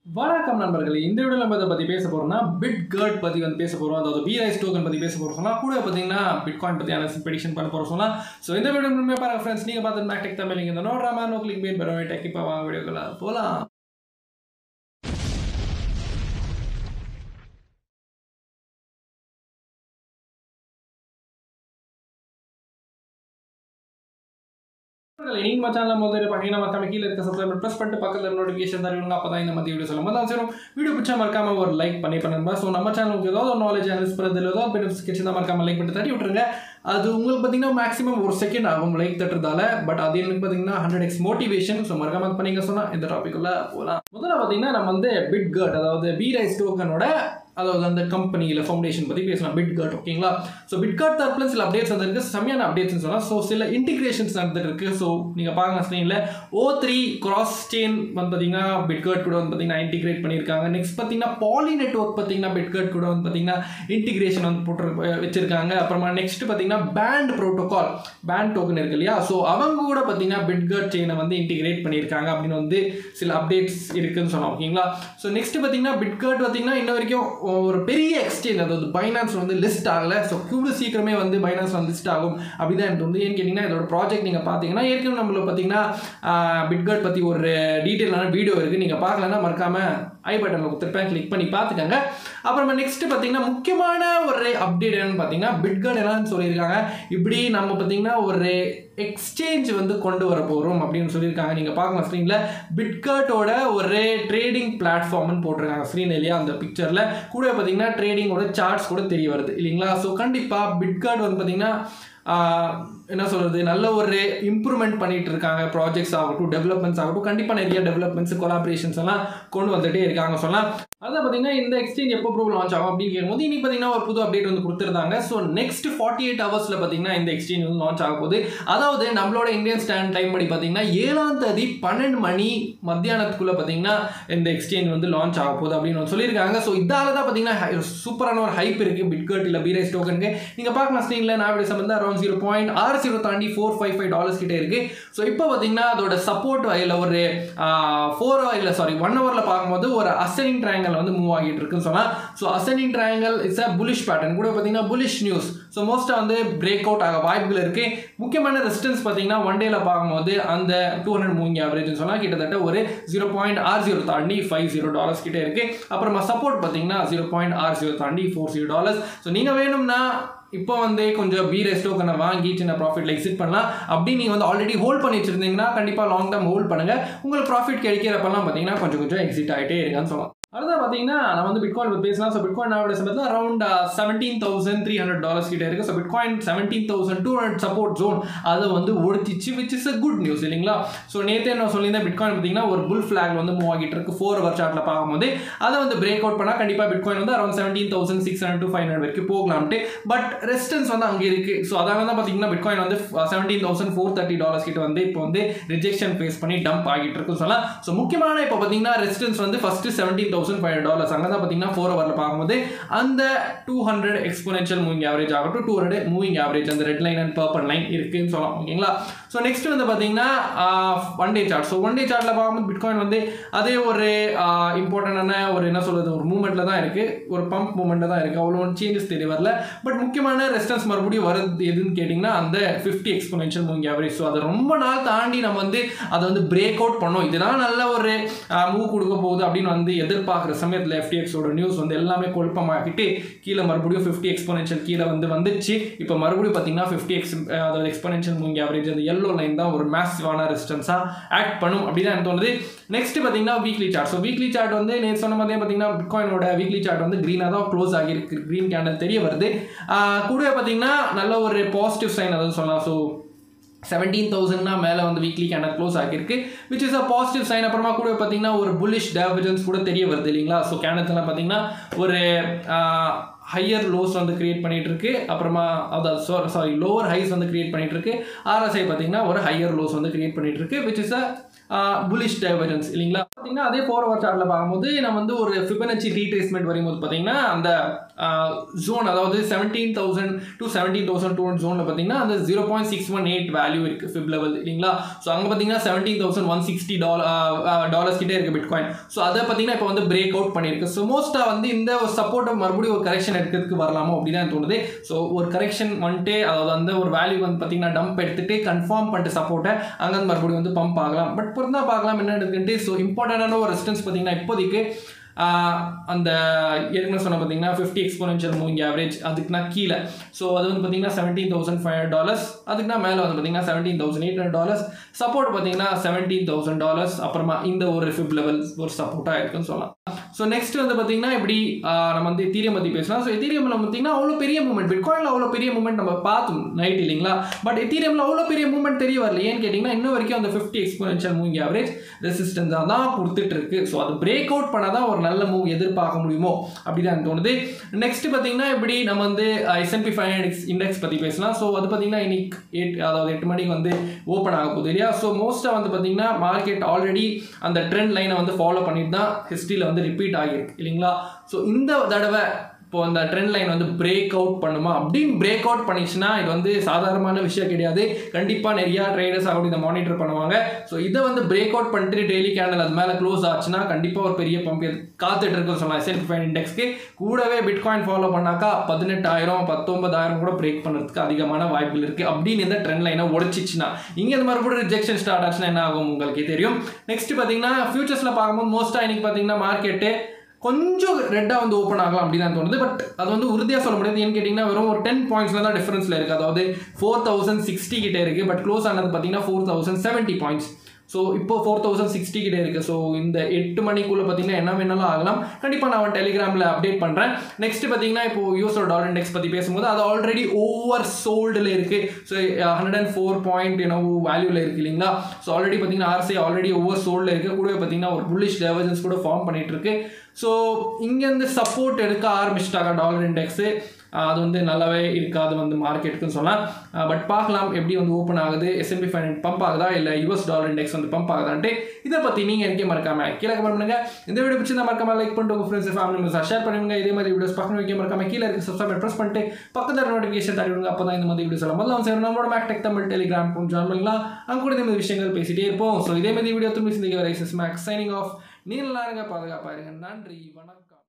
வணக்கம் நண்பர்களே இந்த வீடியோவில் நம்ம இதை பற்றி பேச போகிறோம்னா பிட் கர்ட் பற்றி வந்து பேச போகிறோம் அதாவது பிரைஸ் டோக்கன் பற்றி பேச போகிறோம் சொன்னால் கூட பார்த்தீங்கன்னா பிட்காயின் பற்றி அனலிசிஸ் ப்ரெடிக்ஷன் பண்ண போகிறோம் சொன்னால் ஸோ இந்த வீடியோ உண்மையாக பாருங்க ஃப்ரெண்ட்ஸ் நீங்கள் பார்த்து மேக்டெக் தமிழ் இந்த நோட்ராமா நோ கிளிக் பேர் பெற டெக் இப்போ வாங்க வீடியோக்குள்ள போகலாம் நீங்கள் சேனல் முதல்ல பார்த்தீங்கன்னா மறக்காம கீழே இருக்க சப்ஸ்கிரைப் ப்ரெஸ் பண்ணிட்டு பக்கத்தில் நோட்டிஃபிகேஷன் தருவீங்க அப்போ தான் இந்த மாதிரி வீடியோ சொல்லும் போது சரி வீடியோ பிடிச்சா மறக்காம ஒரு லைக் பண்ணி பண்ணுங்க ஸோ நம்ம சேனலுக்கு ஏதாவது ஒரு நாலேஜ் அனலிஸ் பண்ணுறது ஏதாவது பெனிஃபிட்ஸ் கிடைச்சா மறக்காம லைக் பண்ணி தட்டி விட்டுருங்க அது உங்களுக்கு பார்த்தீங்கன்னா மேக்ஸிமம் ஒரு செகண்ட் ஆகும் லைக் தட்டுறதால பட் அது எனக்கு பார்த்தீங்கன்னா ஹண்ட்ரட் எக்ஸ் மோட்டிவேஷன் ஸோ மறக்காம பண்ணீங்க சொன்னால் இந்த டாபிக்குள்ள போகலாம் முதல்ல பார்த்தீங்கன்னா நம்ம வந்து பிட் கட் அதாவது பி ரைஸ் டோக்கனோட அதாவது அந்த கம்பெனி இல்லை ஃபவுண்டேஷன் பற்றி பேசலாம் பிட்கார்ட் ஓகேங்களா ஸோ பிட்கார்ட் தரப்பில் சில அப்டேட்ஸ் வந்துருக்கு செம்மையான அப்டேட்ஸ்னு சொல்லலாம் ஸோ சில இன்டிகிரேஷன்ஸ் நடந்துட்டு இருக்கு ஸோ நீங்கள் பாருங்க ஸ்க்ரீனில் ஓ த்ரீ கிராஸ் செயின் வந்து பார்த்தீங்கன்னா பிட்கார்ட் கூட வந்து பார்த்தீங்கன்னா இன்டிகிரேட் பண்ணியிருக்காங்க நெக்ஸ்ட் பார்த்தீங்கன்னா பாலி நெட்ஒர்க் பார்த்தீங்கன்னா பிட்கார்ட் கூட வந்து பார்த்தீங்கன்னா இன்டிகிரேஷன் வந்து போட்டு வச்சிருக்காங்க அப்புறமா நெக்ஸ்ட் பார்த்தீங்கன்னா பேண்ட் ப்ரோட்டோகால் பேண்ட் டோக்கன் இருக்கு இல்லையா ஸோ அவங்க கூட பார்த்தீங்கன்னா பிட்கார்ட் செயினை வந்து இன்டிகிரேட் பண்ணியிருக்காங்க அப்படின்னு வந்து சில அப்டேட்ஸ் இருக்குன்னு சொன்னோம் ஓகேங்களா ஸோ நெக்ஸ்ட் பார்த்தீங்கன்னா பிட்கார்ட் பார்த்தீங்கன்னா இன்ன வரைக்கும் ஒரு பெரிய எக்ஸ்சேஞ்ச் அதாவது பைனான்ஸ் வந்து லிஸ்ட் ஆகலை ஸோ கூடு சீக்கிரமே வந்து பைனான்ஸ் வந்து லிஸ்ட் ஆகும் அப்படிதான் எனக்கு வந்து ஏன்னு கேட்டிங்கன்னா இதோட ப்ராஜெக்ட் நீங்கள் பார்த்தீங்கன்னா ஏற்கனவே நம்மள பார்த்தீங்கன்னா பிட்கார்ட் பற்றி ஒரு டீட்டெயிலான வீடியோ இருக்குது நீங்கள் பார்க்கலன்னா மறக்காமல் ஐ பட்டனில் கொடுத்துருப்பேன் கிளிக் பண்ணி பார்த்துக்கோங்க அப்புறமா நெக்ஸ்ட் பார்த்தீங்கன்னா முக்கியமான ஒரு அப்டேட் என்னன்னு பார்த்தீங்கன்னா பிட்கார்ட் என்னன்னு சொல்லியிருக்காங்க இப்படி நம்ம பார்த்தீங்கன்னா ஒரு எக்ஸ்சேஞ்ச் வந்து கொண்டு வர போகிறோம் அப்படின்னு சொல்லியிருக்காங்க நீங்கள் பார்க்கலாம் ஸ்க்ரீனில் பிட்கார்ட்டோட ஒரு ட்ரேடிங் பிளாட்ஃபார்ம்னு போட்டிருக்காங்க ஸ்க்ரீன் இல்லையா அந்த பிக்சரில் கூட பார்த்தீங்கன்னா ட்ரேடிங்கோட சார்ட்ஸ் கூட தெரிய வருது இல்லைங்களா ஸோ கண்டிப்பாக பிட்கார்ட் வந்து பார்த்தீங்கன்னா என்ன சொல்கிறது நல்ல ஒரு இம்ப்ரூவ்மெண்ட் பண்ணிட்டு இருக்காங்க ப்ராஜெக்ட்ஸ் ஆகட்டும் டெவலப்மெண்ட்ஸ் ஆகட்டும் கண்டிப்பாக நிறைய டெவலப்மெண்ட்ஸ் கொலாபரேஷன்ஸ் எல்லாம் கொண்டு வந்துட்டே இருக்காங்க சொல்லலாம் அதான் பார்த்தீங்கன்னா இந்த எக்ஸ்சேஞ்ச் எப்போ ப்ரூவ் லான்ச் ஆகும் அப்படின்னு கேட்கும்போது இன்னைக்கு பார்த்தீங்கன்னா ஒரு புது அப்டேட் வந்து கொடுத்துருந்தாங்க ஸோ நெக்ஸ்ட் ஃபார்ட்டி எயிட் ஹவர்ஸில் பார்த்தீங்கன்னா இந்த எக்ஸ்சேஞ்ச் வந்து லான்ச் ஆக போகுது அதாவது நம்மளோட இந்தியன் ஸ்டாண்ட் டைம் படி பார்த்தீங்கன்னா ஏழாம் தேதி பன்னெண்டு மணி மத்தியானத்துக்குள்ளே பார்த்தீங்கன்னா இந்த எக்ஸ்சேஞ்ச் வந்து லான்ச் ஆக போகுது அப்படின்னு வந்து சொல்லியிருக்காங்க ஸோ இதால தான் பார்த்தீங்கன்னா சூப்பரான ஒரு ஹைப் இருக்குது பிட்கர்ட் இல்லை பீரைஸ் டோக்கனுக்கு நீங்கள் பார்க்கலாம் ஸ்க்ரீனில் நான் இப்படி சம்பந்தம் அரௌண்ட் ஜீரோ பாயிண்ட் ஆறு ஜீரோ தாண்டி ஃபோர் ஃபைவ் ஃபைவ் டாலர்ஸ் கிட்டே இருக்குது ஸோ இப்போ பார்த்தீங்கன்னா அதோட சப்போர்ட் இல்லை ஒரு ஃபோர் இல்லை சாரி ஒன் ஹவரில் பார்க்கும்போது ஒரு அசனிங் ட்ரையாங்கல் வந்து மூவ் ஆகிட்டு இருக்குன்னு சொன்னால் ஸோ அசனிங் triangle it's a bullish pattern கூட பார்த்தீங்கன்னா புலிஷ் நியூஸ் ஸோ மோஸ்ட்டாக வந்து பிரேக் அவுட் ஆக வாய்ப்புகள் இருக்குது முக்கியமான ரெசிஸ்டன்ஸ் பார்த்தீங்கன்னா ஒன் டேல பார்க்கும்போது அந்த டூ ஹண்ட்ரட் மூவிங் ஆவரேஜ்னு சொன்னால் கிட்டத்தட்ட ஒரு ஜீரோ பாயிண்ட் ஆறு ஜீரோ தாண்டி ஃபைவ் ஜீரோ டாலர்ஸ் கிட்டே இருக்குது அப்புறமா சப்போர்ட் பார்த்தீங்கன்னா ஜீரோ பாயிண்ட் ஆறு ஜீரோ தாண்டி ஃபோர் ஜீரோ டாலர்ஸ் ஸோ நீங்கள் வேணும்னா இப்போ வந்து கொஞ்சம் பி ரெஸ்டோக்கனை வாங்கி சின்ன ப்ராஃபிட்டில் எக்ஸிட் பண்ணலாம் அப்படி நீங்கள் வந்து ஆல்ரெடி ஹோல்ட் பண்ணி வச்சிருந்தீங்கன்னா கண்டிப்பாக லாங் டேர்ம் ஹோல்ட் பண்ணுங்கள் உங்களுக்கு ப்ராஃபிட் கிடைக்கிறப்பெல்லாம் பார்த்தீங்கன்னா கொஞ்சம் கொஞ்சம் எக்ஸிட் ஆகிட்டே இருக்கான்னு சொல்லலாம் அடுத்தது பார்த்தீங்கன்னா நம்ம வந்து பிட்காயின் பற்றி பேசலாம் ஸோ பிட்காயின் ஆவரேஜ் சம்பளத்தில் around seventeen thousand three hundred dollars கிட்ட இருக்குது so bitcoin seventeen thousand two hundred support zone அதை வந்து ஒடுத்திச்சு which is a good news இல்லைங்களா ஸோ நேற்று என்ன சொல்லியிருந்தேன் பிட்காயின் பார்த்தீங்கன்னா ஒரு புல் ஃபிளாக் வந்து மூவ் ஆகிட்டு இருக்கு ஃபோர் ஹவர் சார்ட்டில் பார்க்கும்போது அதை வந்து பிரேக் அவுட் பண்ணால் கண்டிப்பாக பிட்காயின் வந்து around seventeen thousand six hundred to five hundred வரைக்கும் போகலாம்ட்டு பட் ரெசிஸ்டன்ஸ் வந்து அங்கே இருக்குது ஸோ அதனால தான் பார்த்தீங்கன்னா பிட்காயின் வந்து seventeen thousand four thirty dollars கிட்ட வந்து இப்போ வந்து ரிஜெக்ஷன் ஃபேஸ் பண்ணி டம்ப் ஆகிட்டு இருக்குன்னு சொல்லலாம் ஸோ முக்கியமான இப்போ பார்த்தீங்கன்னா ரெசிஸ்டன்ஸ் வந்து first seventeen thousand five dollars அங்கே தான் பார்த்தீங்கன்னா ஃபோர் ஹவரில் பார்க்கும்போது அந்த two hundred exponential moving average ஆகட்டும் டூ ஹண்ட்ரட் மூவிங் ஆவரேஜ் அந்த red line and purple line இருக்குன்னு சொல்லலாம் ஓகேங்களா ஸோ நெக்ஸ்ட் வந்து பார்த்தீங்கன்னா one day chart so one day சார்ட்டில் பார்க்கும்போது பிட்காயின் வந்து அதே ஒரு இம்பார்ட்டண்டான ஒரு என்ன சொல்கிறது ஒரு மூமெண்ட்டில் தான் இருக்குது ஒரு பம்ப் மூமெண்ட்டில் தான் இருக்குது அவ்வளோ சேஞ்சஸ் தெரிய வரல பட் முக்கியமான ரெஸ்டன்ஸ் மறுபடியும் வருது எதுன்னு கேட்டிங்கன்னா அந்த fifty exponential moving average so அதை ரொம்ப நாள் தாண்டி நம்ம வந்து அதை வந்து பிரேக் அவுட் பண்ணோம் இதுதான் நல்ல ஒரு மூவ் கொடுக்க போகுது அப்படின்னு வந்து எதிர்பார்க்குற சமயத்தில் எஃப்டிஎக்ஸோட நியூஸ் வந்து எல்லாமே குழப்பமாக்கிட்டு கீழே மறுபடியும் ஃபிஃப்டி எக்ஸ்போனென்ஷியல் கீழே வந்து வந்துச்சு இப்போ மறுபடியும் பார்த்தீங்கன்னா ஃபிஃப்டி எக்ஸ் அதாவது எக்ஸ்போனென்ஷியல் மூவிங் ஆவரேஜ் அந்த எல்லோ லைன் தான் ஒரு மேசிவான ரெசிஸ்டன்ஸாக ஆக்ட் பண்ணும் அப்படின்னு எனக்கு தோணுது நெக்ஸ்ட் பார்த்தீங்கன்னா weekly chart so weekly chart வந்து நேற்று சொன்ன மாதிரி பார்த்தீங்கன்னா பிட்காயினோட வீக்லி சார்ட் வந்து க்ரீனாக தான் க்ளோஸ் ஆகியிருக்கு க்ரீன் கேண்டல் தெரிய வருது கூடவே பார்த்தீங்கன்னா நல்ல ஒரு பாசிட்டிவ் சைன் அதாவது சொல்லலாம் ஸோ செவன்டீன் தௌசண்ட்னா மேலே வந்து வீக்லி கேண்டல் க்ளோஸ் ஆகியிருக்கு which is a positive sign அப்புறமா கூட பார்த்தீங்கன்னா ஒரு புல்லிஷ் டேவர்ஜன்ஸ் கூட தெரிய வருது இல்லைங்களா ஸோ கேண்டல்ஸ்லாம் பார்த்தீங்கன்னா ஒரு ஹையர் லோஸ் வந்து கிரியேட் பண்ணிட்டு இருக்கு அப்புறமா அதாவது சாரி லோவர் ஹைஸ் வந்து கிரியேட் பண்ணிட்டு இருக்கு ஆர்எஸ்ஐ பார்த்தீங்கன்னா ஒரு ஹையர் லோஸ் வந்து கிரியேட் பண்ணிட்டு இருக்கு which is a bullish divergence இல்லைங்களா பார்த்தீங்கன்னா அதே ஃபோர் ஹவர் சார்ட்டில் பார்க்கும்போது நம்ம வந்து ஒரு ஃபிபனச்சி ரீட்ரேஸ்மெண்ட் வரும்போது பார்த்தீங்கன்னா அந்த ஜோன் அதாவது seventeen thousand to seventeen thousand two hundred ஜோனில் பார்த்தீங்கன்னா அந்த zero point six one eight value இருக்குது ஃபிப் லெவல் இல்லைங்களா ஸோ அங்கே பார்த்தீங்கன்னா seventeen thousand one sixty dollar dollars கிட்டே இருக்குது பிட்காயின் ஸோ அதை பார்த்தீங்கன்னா இப்போ வந்து பிரேக் அவுட் பண்ணியிருக்கு ஸோ மோஸ்ட்டாக வந்து இந்த ஒரு சப்போர்ட்டை மறுபடியும் ஒரு கரெக்ஷன் எடுக்கிறதுக்கு வரலாமோ அப்படி தான் தோணுது ஸோ ஒரு கரெக்ஷன் வந்துட்டு அதாவது அந்த ஒரு வேல்யூ வந்து பார்த்தீங்கன்னா டம்ப் எடுத்துட்டு கன்ஃபார்ம் பண்ணிட்டு சப்போர்ட்டை அங்கே மறுபடியும் வந்து பம்ப் ஆகலாம் பட் பொருந்தா பார்க்கலாம் என்ன இருக்குன்ட்டு ஸோ இம்பார்ட்டண்டான ஒரு ரெசிஸ்டன்ஸ் பார்த்தீங்கன்னா இப்போதைக்கு ஆஹ் அந்த ஏற்கனவே சொன்ன பார்த்தீங்கன்னா ஃபிஃப்டி எக்ஸ்போனென்ஷியல் மூவிங் ஆவரேஜ் அதுக்குனா கீழே ஸோ அது வந்து பார்த்தீங்கன்னா seventeen thousand five hundred dollars அதுக்குனா மேலே வந்து பார்த்தீங்கன்னா seventeen thousand eight hundred dollars support பார்த்தீங்கன்னா செவன்டீன் தௌசண்ட் டாலர்ஸ் அப்புறமா இந்த ஒரு ஃபிப் லெவல் ஒரு சப்போர்ட்டாக இருக்குன்னு சொல்லலாம் ஸோ நெக்ஸ்ட் வந்து பார்த்தீங்கன்னா இப்படி ஆஹ் நம்ம வந்து எத்தீரியம் பற்றி பேசலாம் ஸோ எத்தீரியமில் பார்த்தீங்கன்னா அவ்வளோ பெரிய மூமெண்ட் பிட்காயினில் அவ்வளோ பெரிய மூமெண்ட் நம்ம பார்த்தோம் நைட் இல்லைங்களா பட் எத்தீரியமில் அவ்வளோ பெரிய மூமெண்ட் தெரிய வரல ஏன்னு கேட்டிங்கன்னா இன்ன வரைக்கும் அந்த ஃபிஃப்டி எக்ஸ்போனென்ஷியல் மூவிங் ஆவரேஜ் ரெசிஸ்டன்ஸாக தான் கொடுத்துட்டு இருக்கு ஸோ அது பிரேக் அவுட் பண்ணால் தான் ஒரு நல்ல மூவ் எதிர்பார்க்க முடியுமோ அப்படி தான் எனக்கு தோணுது நெக்ஸ்ட் பார்த்தீங்கன்னா இப்படி நம்ம வந்து எஸ்என்பி ஃபைவ் இண்டெக்ஸ் இண்டெக்ஸ் பற்றி பேசலாம் ஸோ அது பார்த்தீங்கன்னா இன்னைக்கு எயிட் அதாவது எட்டு மணிக்கு வந்து ஓப்பன் ஆக போகுது இல்லையா ஸோ மோஸ்ட்டாக வந்து பார்த்தீங்கன்னா மார்க்கெட் ஆல்ரெடி அந்த ட்ரெண்ட் லைனை வந்து ஃபாலோ பண்ணிட்டு தான் ஹிஸ்ட்ரியில் வந்து ரிப்பீட் ஆகியிருக்கு இல்லைங்களா ஸோ இந்த தடவை இப்போ அந்த ட்ரெண்ட் லைன் வந்து பிரேக் அவுட் பண்ணுமா அப்படின்னு பிரேக் அவுட் பண்ணிச்சுன்னா இது வந்து சாதாரணமான விஷயம் கிடையாது கண்டிப்பாக நிறையா ட்ரேடர்ஸ் அப்படி இதை மானிட்டர் பண்ணுவாங்க ஸோ இதை வந்து பிரேக் அவுட் பண்ணிட்டு டெய்லி கேண்டல் அது மேலே க்ளோஸ் ஆச்சுன்னா கண்டிப்பாக ஒரு பெரிய பம்ப் காத்துட்டு இருக்குன்னு சொல்லலாம் எஸ்என்பி ஃபைவ் இண்டெக்ஸ்க்கு கூடவே பிட்காயின் ஃபாலோ பண்ணாக்கா பதினெட்டாயிரம் பத்தொன்பதாயிரம் கூட பிரேக் பண்ணுறதுக்கு அதிகமான வாய்ப்புகள் இருக்குது அப்படின்னு இந்த ட்ரெண்ட் லைனை உடச்சிச்சுன்னா இங்கே இந்த மறுபடியும் ரிஜெக்ஷன் ஸ்டார்ட் ஆச்சுன்னா என்ன ஆகும் உங்களுக்கே தெரியும் நெக்ஸ்ட் பார்த்தீங்கன்னா ஃபியூச்சர்ஸில் பார்க்கும்போது மோஸ்ட்டாக இன்னைக்கு பார்த்தீங்கன்னா மார்க்கெட்டு கொஞ்சம் ரெட்டாக வந்து ஓப்பன் ஆகலாம் அப்படின்னு தான் தோணுது பட் அது வந்து உறுதியாக சொல்ல முடியாது ஏன்னு கேட்டிங்கன்னா வெறும் ஒரு டென் பாயிண்ட்ஸில் தான் டிஃபரன்ஸில் இருக்குது அதாவது ஃபோர் தௌசண்ட் சிக்ஸ்டி கிட்டே இருக்குது பட் க்ளோஸ் ஆனது பார்த்தீங்கன்னா four thousand seventy points so இப்போ ஃபோர் தௌசண்ட் சிக்ஸ்டி கிட்டே இருக்குது ஸோ இந்த எட்டு மணிக்குள்ளே பார்த்தீங்கன்னா என்ன வேணாலும் ஆகலாம் கண்டிப்பாக நான் டெலிகிராமில் அப்டேட் பண்ணுறேன் நெக்ஸ்ட் பார்த்தீங்கன்னா இப்போ யூஎஸோட டாலர் இண்டெக்ஸ் பற்றி பேசும்போது அது ஆல்ரெடி ஓவர் சோல்டில் இருக்குது so hundred and four point என்ன வேல்யூவில் இருக்குது இல்லைங்களா ஸோ ஆல்ரெடி பார்த்தீங்கன்னா ஆர்சிஐ ஆல்ரெடி ஓவர் சோல்டில் இருக்குது கூடவே பார்த்தீங்கன்னா ஒரு புல்லிஷ் டெவர்ஜன்ஸ் கூட ஃபார்ம் பண்ணிட்டு இருக்கு ஸோ இங்கேருந்து சப்போர்ட் எடுக்க ஆரம்பிச்சிட்டாங்க டாலர் இண்டெக்ஸு அது வந்து நல்லாவே இருக்காது வந்து மார்க்கெட்டுக்குன்னு சொல்லலாம் பட் பார்க்கலாம் எப்படி வந்து ஓப்பன் ஆகுது எஸ்என்பி ஃபைவ் பம்ப் ஆகுதா இல்லை யூஎஸ் டாலர் இண்டெக்ஸ் வந்து பம்ப் ஆகுதான்ட்டு இதை பற்றி நீங்கள் எனக்கே மறக்காம கீழே கமெண்ட் பண்ணுங்க இந்த வீடியோ பிடிச்சிருந்தா மறக்காம லைக் பண்ணிட்டு உங்கள் ஃப்ரெண்ட்ஸ் ஃபேமிலி மெம்பர்ஸ் ஷேர் பண்ணுங்க இதே மாதிரி வீடியோஸ் பார்க்கணும் வைக்க மறக்காம கீழே இருக்க சப்ஸ்கிரைப் ப்ரெஸ் பண்ணிட்டு பக்கத்தில் நோட்டிஃபிகேஷன் தள்ளி விடுங்க அப்போ தான் இந்த மாதிரி வீடியோஸ் எல்லாம் முதல்ல வந்து நம்மளோட Mac Tech Tamil Telegram join பண்ணலாம் அங்கே கூட இதே மாதிரி விஷயங்கள் பேசிட்டே இருப்போம் ஸோ இதே மாதிரி வீடியோ திரும்பி சிந்திக்க வரை மேக் சைனிங் ஆஃப் நீ நல்லா இருங்க பாதுகாப்பாக இருங்க நன்றி வணக்கம்